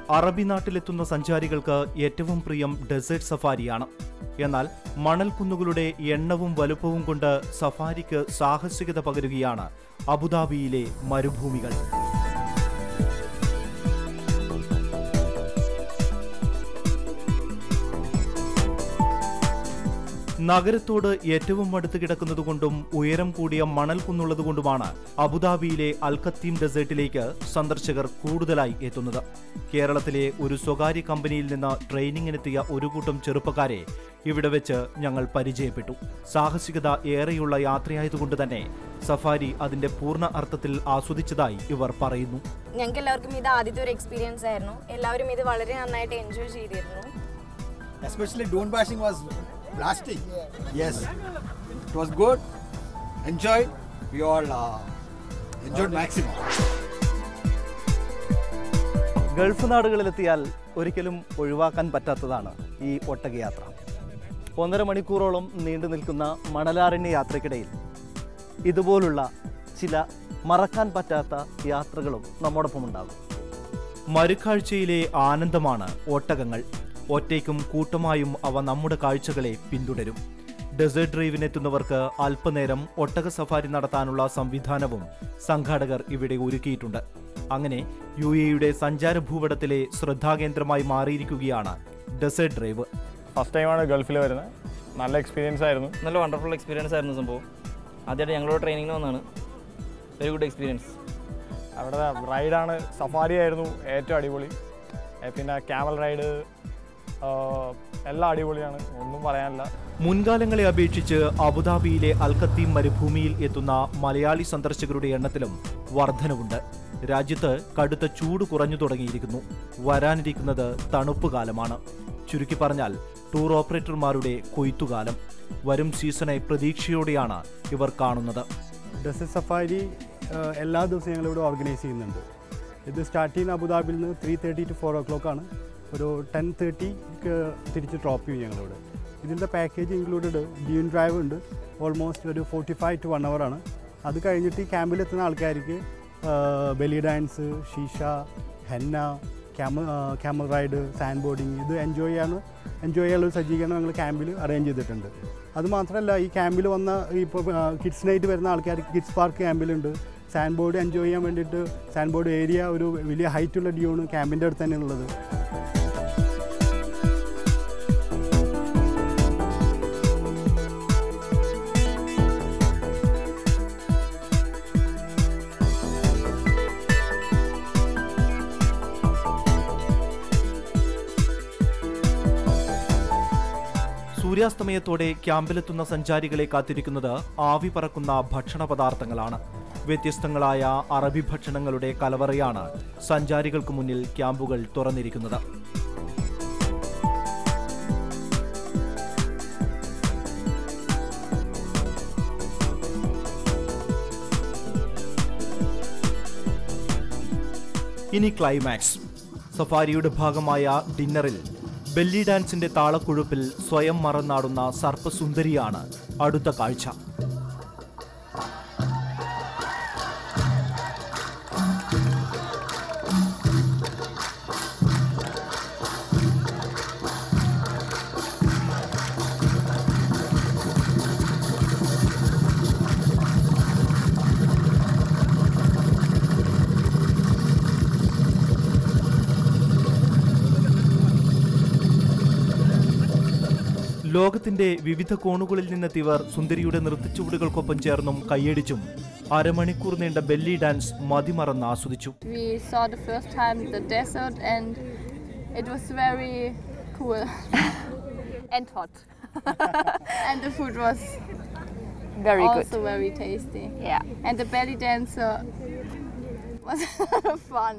അറബി നാട്ടിലെത്തുന്ന സഞ്ചാരികൾക്ക് ഏറ്റവും പ്രിയം ഡെസേർട്ട് സഫാരിയാണ് എന്നാൽ മണൽക്കുന്നുകളുടെ എണ്ണവും വലുപ്പവും കൊണ്ട് സഫാരിക്ക് സാഹസികത പകരുകയാണ് അബുദാബിയിലെ മരുഭൂമികൾ നഗരത്തോട് ഏറ്റവും അടുത്ത് കിടക്കുന്നതുകൊണ്ടും ഉയരം കൂടിയ മണൽ കുന്നുള്ളതുകൊണ്ടുമാണ് അബുദാബിയിലെ അൽഖത്തീം ഡെസേർട്ടിലേക്ക് സന്ദർശകർ കൂടുതലായി എത്തുന്നത് കേരളത്തിലെ ഒരു സ്വകാര്യ കമ്പനിയിൽ നിന്ന് ട്രെയിനിങ്ങിനെത്തിയ ഒരു കൂട്ടം ചെറുപ്പക്കാരെ ഇവിടെ വെച്ച് ഞങ്ങൾ പരിചയപ്പെട്ടു സാഹസികത ഏറെയുള്ള യാത്രയായതുകൊണ്ട് തന്നെ സഫാരി അതിന്റെ പൂർണ്ണ അർത്ഥത്തിൽ ആസ്വദിച്ചതായി ഇവർ പറയുന്നു ഞങ്ങൾക്ക് എല്ലാവർക്കും ഇത് ആദ്യത്തെ ഒരു എക്സ്പീരിയൻസ് ആയിരുന്നു എല്ലാവരും ഇത് വളരെ നന്നായിട്ട് എൻജോയ് ചെയ്തിരുന്നു especially drone bashing was blasting. Yes, it was good. Enjoyed. We all uh, enjoyed maximum. Gulf നാടുകളിലെത്തിയാൽ ഒരിക്കലും ഒഴിവാക്കാൻ പറ്റാത്തതാണ് ഈ ഒട്ടകയാത്ര ഒന്നര മണിക്കൂറോളം നീണ്ടു നിൽക്കുന്ന മണലാരണ്യ യാത്രയ്ക്കിടയിൽ ഇതുപോലുള്ള ചില മറക്കാൻ പറ്റാത്ത യാത്രകളും നമ്മോടൊപ്പം ഉണ്ടാകും മരുക്കാഴ്ചയിലെ ആനന്ദമാണ് ഒട്ടകങ്ങൾ ഒറ്റയ്ക്കും കൂട്ടമായും അവ നമ്മുടെ കാഴ്ചകളെ പിന്തുടരും ഡെസേർട്ട് ഡ്രൈവിനെത്തുന്നവർക്ക് അല്പനേരം ഒട്ടക സഫാരി നടത്താനുള്ള സംവിധാനവും സംഘാടകർ ഇവിടെ ഒരുക്കിയിട്ടുണ്ട് അങ്ങനെ യു എയുടെ സഞ്ചാര ഭൂപടത്തിലെ ശ്രദ്ധാകേന്ദ്രമായി മാറിയിരിക്കുകയാണ് ഡെസേർട്ട് ഡ്രൈവ് ഫസ്റ്റ് ടൈമാണ് ഗൾഫിൽ വരുന്നത് നല്ല എക്സ്പീരിയൻസ് ആയിരുന്നു നല്ല വണ്ടർഫുൾ എക്സ്പീരിയൻസ് ആയിരുന്നു സംഭവം ആദ്യമായിട്ട് ഞങ്ങളോട് ട്രെയിനിങ്ങിന് വന്നതാണ് വെരി ഗുഡ് എക്സ്പീരിയൻസ് അവിടെ റൈഡാണ് സഫാരി ആയിരുന്നു ഏറ്റവും അടിപൊളി ഏ, പിന്നെ ക്യാമൽ റൈഡ് എല്ലാം അടിപൊളിയാണ് ഒന്നും പറയാനില്ല മുൻകാലങ്ങളെ അപേക്ഷിച്ച് അബുദാബിയിലെ അൽഖത്തീം മരുഭൂമിയിൽ എത്തുന്ന മലയാളി സന്ദർശകരുടെ എണ്ണത്തിലും വർധനവുണ്ട് രാജ്യത്ത് കടുത്ത ചൂട് കുറഞ്ഞു തുടങ്ങിയിരിക്കുന്നു വരാനിരിക്കുന്നത് തണുപ്പ് കാലമാണ് ചുരുക്കി പറഞ്ഞാൽ ടൂർ ഓപ്പറേറ്റർമാരുടെ കൊയ്ത്തുകാലം വരും സീസണെ പ്രതീക്ഷയോടെയാണ് ഇവർ കാണുന്നത് ഡെസേർട്ട് സഫാരി ഏഹ്, എല്ലാ ദിവസവും ഞങ്ങളിവിടെ ഓർഗനൈസ് ചെയ്യുന്നുണ്ട് ഇത് സ്റ്റാർട്ട് ചെയ്യുന്ന അബുദാബിയിൽ നിന്ന് three thirty two four o'clock ആണ് ഒരു ടെൻ തേർട്ടിക്ക് തിരിച്ച് ഡ്രോപ്പ് ചെയ്യും ഞങ്ങളിവിടെ ഇതിൻ്റെ പാക്കേജ് ഇൻക്ലൂഡഡ് ഡ്യൂൺ ഡ്രൈവ് ഉണ്ട് ഓൾമോസ്റ്റ് ഒരു ഫോർട്ടി ഫൈവ് ടു വൺ ആണ് അത് കഴിഞ്ഞിട്ട് ഈ ക്യാമ്പിലെത്തുന്ന ആൾക്കാർക്ക് ബെലി ഡാൻസ് ഷീഷ ഹെന്ന ക്യാമ ക്യാമൽ റൈഡ് സാൻഡ് ബോർഡിങ് ഇത് എൻജോയ് ചെയ്യാൻ എൻജോയ് ചെയ്യാനുള്ള ഒരു സജ്ജീകരണം ഞങ്ങൾ ക്യാമ്പിൽ അറേഞ്ച് ചെയ്തിട്ടുണ്ട് അത് മാത്രമല്ല ഈ ക്യാമ്പിൽ വന്ന ഇപ്പോൾ കിഡ്സിനായിട്ട് വരുന്ന ആൾക്കാർക്ക് കിഡ്സ് പാർക്ക് ക്യാമ്പിലുണ്ട് സാൻഡ് ബോർഡ് എൻജോയ് ചെയ്യാൻ വേണ്ടിയിട്ട് സാൻഡ് ബോർഡ് ഏരിയ ഒരു വലിയ ഹൈറ്റുള്ള ഡ്യൂണ് ക്യാമ്പിൻ്റെ അടുത്ത് തന്നെ ഉള്ളത് സൂര്യാസ്തമയത്തോടെ ക്യാമ്പിലെത്തുന്ന സഞ്ചാരികളെ കാത്തിരിക്കുന്നത് ആവി പറക്കുന്ന ഭക്ഷണ പദാർത്ഥങ്ങളാണ് വ്യത്യസ്തങ്ങളായ അറബി ഭക്ഷണങ്ങളുടെ കലവറയാണ് സഞ്ചാരികൾക്ക് മുന്നിൽ ക്യാമ്പുകൾ തുറന്നിരിക്കുന്നത് ഇനി ക്ലൈമാക്സ് സഫാരിയുടെ ഭാഗമായ ഡിന്നറിൽ ബെല്ലി ഡാൻസിന്റെ താളക്കുഴുപ്പിൽ സ്വയം മറന്നാടുന്ന സർപ്പസുന്ദരിയാണ് അടുത്ത കാഴ്ച ലോകത്തിന്റെ വിവിധ കോണുകളിൽ നിന്നെത്തിയവർ സുന്ദരിയുടെ നൃത്തച്ചുവടുകൾക്കൊപ്പം ചേർന്നും കൈയടിച്ചും അരമണിക്കൂർ നീണ്ട ബെല്ലി ഡാൻസ് മതിമറന്ന് ആസ്വദിച്ചു We saw the first time the desert and it was very cool and hot. and the food was Very also good. very tasty. Yeah. And the belly dancer was fun.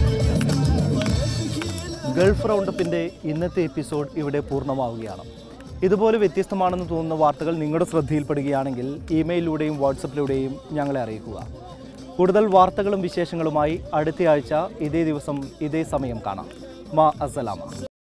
Gulf റൗണ്ടപ്പിന്റെ ഇന്നത്തെ episode ഇവിടെ പൂർണ്ണമാവുകയാണ് ഇതുപോലെ വ്യത്യസ്തമാണെന്ന് തോന്നുന്ന വാർത്തകൾ നിങ്ങളുടെ ശ്രദ്ധയിൽപ്പെടുകയാണെങ്കിൽ ഇമെയിലിലൂടെയും വാട്സപ്പിലൂടെയും ഞങ്ങളെ അറിയിക്കുക കൂടുതൽ വാർത്തകളും വിശേഷങ്ങളുമായി അടുത്തയാഴ്ച ഇതേ ദിവസം ഇതേ സമയം കാണാം മാ അസലാമ